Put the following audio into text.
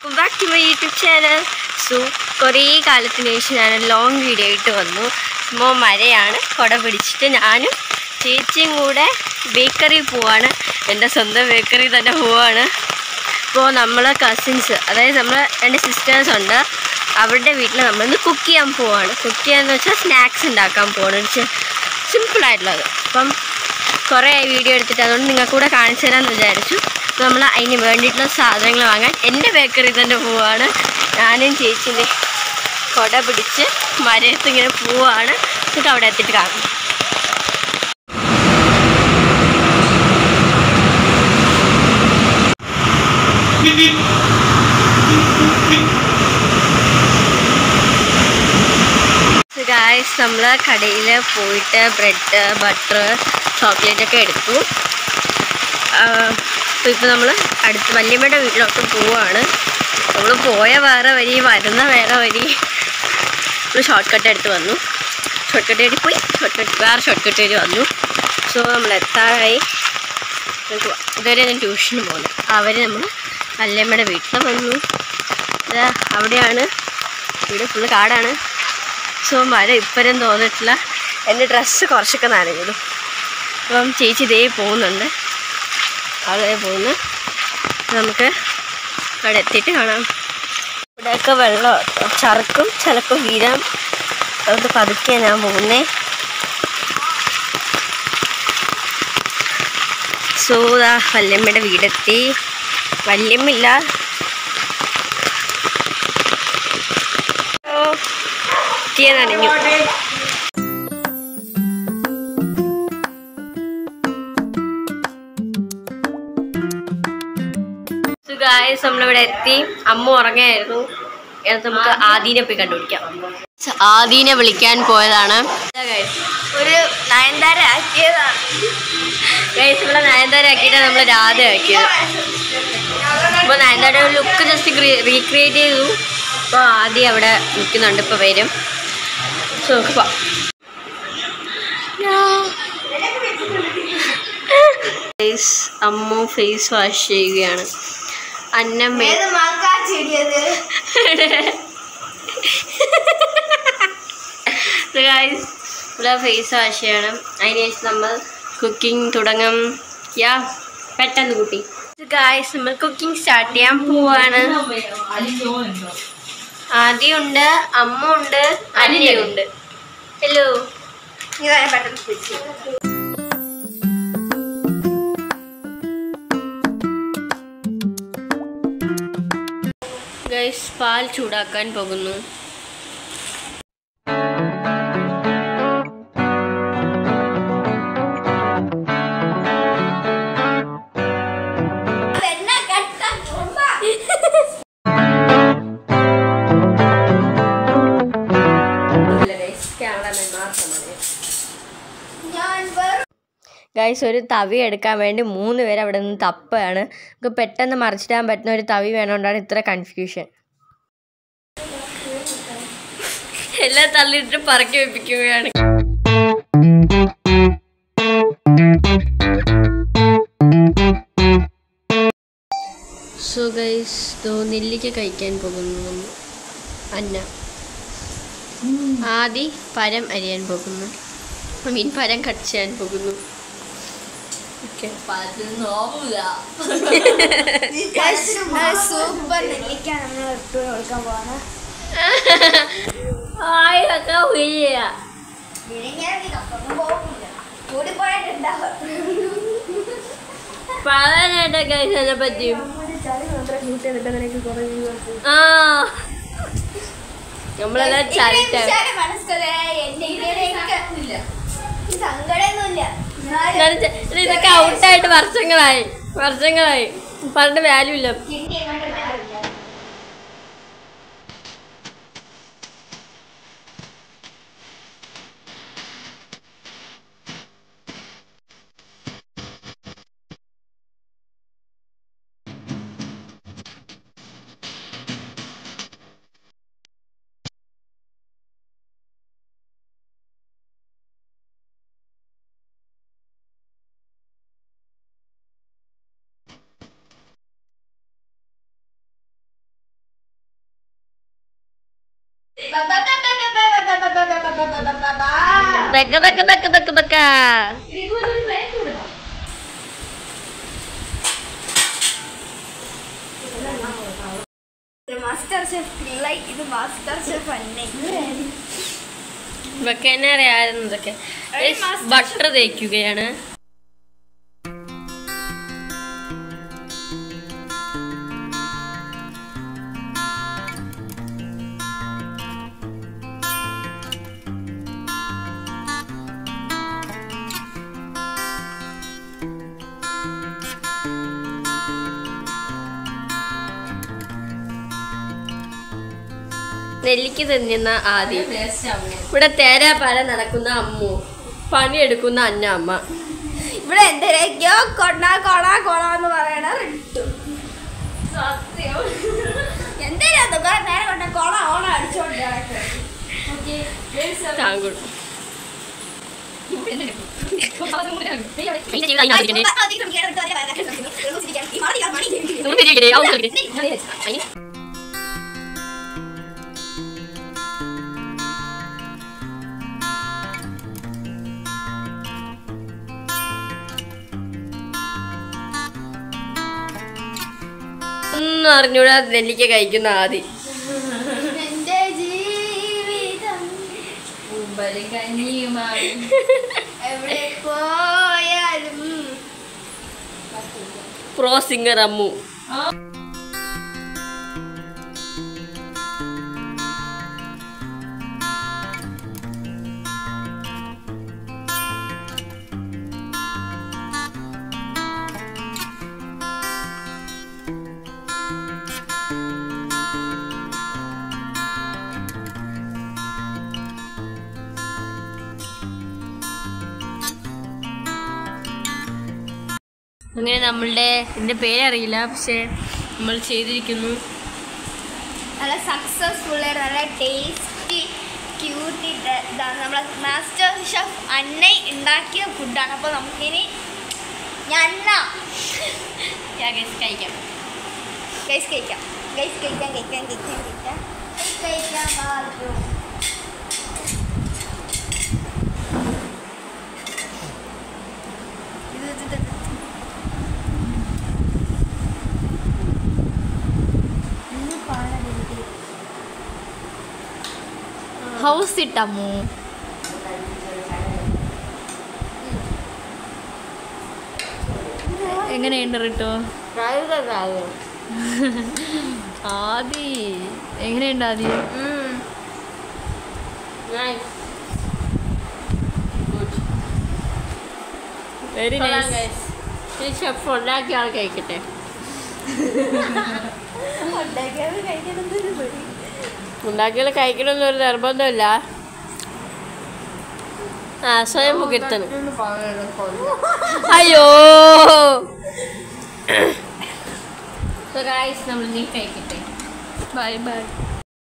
Back to my YouTube channel so കുറേ കാലത്തിന് ശേഷം ഞാൻ ലോങ് വീഡിയോ ആയിട്ട് വന്നു മോ മഴയാണ് കുട പിടിച്ചിട്ട് ഞാനും ചേച്ചിയും കൂടെ ബേക്കറി പോവാണ് എൻ്റെ സ്വന്തം ബേക്കറി തന്നെ പോവാണ് ഇപ്പോൾ നമ്മൾ കസിൻസ് അതായത് നമ്മൾ രണ്ട് സിസ്റ്റേഴ്സ് ഉണ്ട് അവരുടെ വീട്ടിൽ നമ്മളിന്ന് കുക്ക് ചെയ്യാൻ പോവാണ് കുക്ക് ചെയ്യാന്ന് വെച്ചാൽ സ്നാക്സ് ഉണ്ടാക്കാൻ പോവാണ് സിമ്പിളായിട്ടുള്ളത് അപ്പം കുറേ വീഡിയോ എടുത്തിട്ട് അതുകൊണ്ട് നിങ്ങൾക്ക് കൂടെ കാണിച്ചു തരാമെന്ന് വിചാരിച്ചു അപ്പോൾ നമ്മൾ അതിന് വേണ്ടിയിട്ടുള്ള സാധനങ്ങൾ വാങ്ങാൻ എൻ്റെ ബേക്കറി തന്നെ പോവാണ് ഞാനും ചേച്ചിൻ്റെ കൊട പിടിച്ച് മരത്ത് ഇങ്ങനെ പോവാണ് എന്നിട്ട് അവിടെ എത്തിയിട്ട് കാണും ഗായ്സ് നമ്മൾ കടയിൽ പോയിട്ട് ബ്രെഡ് ബട്ടർ ചോക്ലേറ്റ് ഒക്കെ എടുത്തു അപ്പോൾ ഇപ്പോൾ നമ്മൾ അടുത്ത് വല്യമ്മയുടെ വീട്ടിലോട്ട് പോവാണ് നമ്മൾ പോയ വേറെ വരി വരുന്ന വേറെ വരി നമ്മൾ ഷോർട്ട് കട്ട് എടുത്ത് വന്നു ഷോർട്ട് കട്ട് വഴി പോയി ഷോർട്ട് കട്ട് വേറെ ഷോർട്ട് കട്ട് വഴി വന്നു സോ നമ്മൾ എത്താറായി നമുക്ക് പോവാം. ഇതുവരെ ഞാൻ ട്യൂഷന് പോകുന്നു അവർ നമ്മൾ വല്യമ്മയുടെ വീട്ടിൽ വന്നു ഇതാ അവിടെയാണ് ഇവിടെ ഫുള്ള് കാടാണ് സോ മഴ ഇപ്പഴും തോന്നിട്ടില്ല എൻ്റെ ഡ്രസ്സ് കുറച്ചൊക്കെ നനഞ്ഞതും അപ്പം ചേച്ചി ഇതേ പോകുന്നുണ്ട് അവിടെ പോകുന്നു നമുക്ക് അവിടെ എത്തിയിട്ട് കാണാം ഇവിടെയൊക്കെ വെള്ളം കേട്ടോ. ചറുക്കും ചിലപ്പോൾ വീരാം അതുകൊണ്ട് പതുക്കെ ഞാൻ പോകുന്നേ സോ ദാ വല്യമ്മയുടെ വീടെത്തി വല്യമ്മില്ല ഓ തീയ നനഞ്ഞു ഗായസ് നമ്മളിവിടെ എത്തി അമ്മ ഉറങ്ങായിരുന്നു എന്നിട്ട് നമുക്ക് ആദീനെ പോയി കണ്ടുപിടിക്കാം ആദീനെ വിളിക്കാൻ പോയതാണ് ഒരു നയൻതാര ആക്കിയതാണ് ഗൈസ് ഇവിടെ നയൻതാര ആക്കിയിട്ട് നമ്മൾ രാധ ആക്കിയത് അപ്പോൾ നയൻതാര ലുക്ക് ജസ്റ്റ് റീക്രിയേറ്റ് ചെയ്തു അപ്പോൾ ആദ്യം അവിടെ നിൽക്കുന്നുണ്ട് ഇപ്പോൾ വരും സോ നമുക്ക് പോവാം ഫേസ് അമ്മു ഫേസ് വാഷ് ചെയ്യുകയാണ് അന്നമ്മ ഏത് മാക്കാ ചെടിയത് ഗൈസ് ഇവിടെ ഫേസ് വാഷ് ചെയ്യണം അതിനുശേഷം നമ്മൾ കുക്കിംഗ് തുടങ്ങും യാ പെട്ടെന്ന് കുട്ടി ഗായ്സ് നമ്മൾ കുക്കിംഗ് സ്റ്റാർട്ട് ചെയ്യാൻ പോവാണ് ആദ്യമുണ്ട് അമ്മ ഉണ്ട് അനിയുണ്ട് ഹലോ ഇതാ ഞാൻ പെട്ടെന്ന് പിടിച്ചു ഗൈസ് പാൽ ചൂടാക്കാൻ പോകുന്നു എന്നാ കട്ട കൊമ്പ ക്യാമറമാൻ മാത്രമാണ് ഞാൻ വെറും ഗൈസ് ഒരു തവി എടുക്കാൻ വേണ്ടി മൂന്ന് പേര് അവിടെ നിന്ന് തപ്പുകയാണ് നമുക്ക് പെട്ടെന്ന് മറിച്ചിടാൻ പറ്റുന്ന ഒരു തവി വേണോണ്ടാണ് ഇത്ര കൺഫ്യൂഷൻ എല്ലാം തള്ളിയിട്ട് പറക്കി വെപ്പിക്കുകയാണ് സോ ഗൈസ് ദോ നെല്ലിക്ക കഴിക്കാൻ പോകുന്നു നമ്മൾ അന്ന ആദി പരം അരിയാൻ പോകുന്നു മീൻ പരം കട്ട് ചെയ്യാൻ പോകുന്നു ഓക്കെ സൂപ്പർ നെല്ലിക്ക നമ്മൾ ഇട്ട് കൊടുക്കാൻ പോവാണ് ആയൊക്കെ ഉയ്യ വിഴുങ്ങിയാൽ നീ കപ്പൊന്നും പോകുന്നില്ല കൂടി പോയിട്ടുണ്ടാവും പറയാനായിട്ടൊക്കെ അതിനെ പറ്റിയും ചളി മാത്രം കൂട്ടി എന്നിട്ട് നിനക്ക് കുറേ ആ നമ്മളെല്ലാം ചരിട്ട മനസ്സിലെ എന്റെ ഇതിലേക്ക് സങ്കടമൊന്നുമില്ല എന്നാലും ഇതൊക്കെ ഔട്ടായിട്ട് വർഷങ്ങളായി വർഷങ്ങളായി പറഞ്ഞിട്ട് വാല്യൂ ഇല്ല കിണ്ടി എങ്ങോട്ട് മാറില്ല ബക്ക ബക്ക ബക്ക ബക്ക ബക്ക മാസ്റ്റർ ഷെഫ് പിള്ളൈ ഇത് മാസ്റ്റർ ഷെഫ് അന്നെ ഇവക്ക് തന്നെ അറിയാമായിരുന്നു ഇതൊക്കെ ബട്ടർ തേക്കുകയാണ് നെല്ലിക്ക് തിന്നുന്ന ആദ്യം ഇവിടെ തേരാപാര നടക്കുന്ന അമ്മു പണിയെടുക്കുന്ന അന്നമ്മ ഇവിടെ എന്തിനൊക്കെയോ കൊണ കൊണ കൊണ എന്ന് പറയണ റിട്ടു എന്തിനാ കുറെ നേരം കൊണ്ട് കൊണ ഓണ അടിച്ചോണ്ട് നടക്കുന്നെ? താങ്കൾ ഒന്നും അറിഞ്ഞൂടാ നെല്ലിക്ക കഴിക്കുന്ന ആദ്യം എന്റെ ജീവിതം എവിടെ പോയാലും പ്രോ സിംഗർ അമ്മു അങ്ങനെ നമ്മളുടെ എൻ്റെ പേരറിയില്ല പക്ഷെ നമ്മൾ ചെയ്തിരിക്കുന്നു നല്ല സക്സസ്ഫുൾ നല്ല ടേസ്റ്റി ക്യൂട്ടി ഇതാണ് നമ്മളെ മാസ്റ്റർ ഷെഫ് അന്ന ഉണ്ടാക്കിയ ഫുഡാണ് അപ്പോൾ നമുക്കിനി ഞണ്ണ ഗൈസ് കഴിക്കാം ഗൈസ് കഴിക്കാം ഗൈസ് കഴിക്കാം കഴിക്കാം കഴിക്കാം കഴിക്കാം കഴിക്കാൻ പാടും ഇത് ഇത് ഇത് ഇന്ന് പാടരുത് ഹൗസ് ഇട്ടമ്മു എങ്ങനെയുണ്ട് റിട്ടോ ആദി എങ്ങനെയുണ്ട് ആദി വെരി നൈസ് ഷെഫ് ഉണ്ടാക്കിയ ആൾ കഴിക്കട്ടെ ഉണ്ടാക്കിയത് കഴിക്കണം എന്നൊരു പേടി. ഉണ്ടാക്കിയാൽ കഴിക്കണമെന്നൊരു നിർബന്ധമില്ല ആ സ്വയം പുകഴ്ത്തണം അയ്യോ നമ്മൾ നീ കഴിക്കട്ടെ ബൈ ബൈ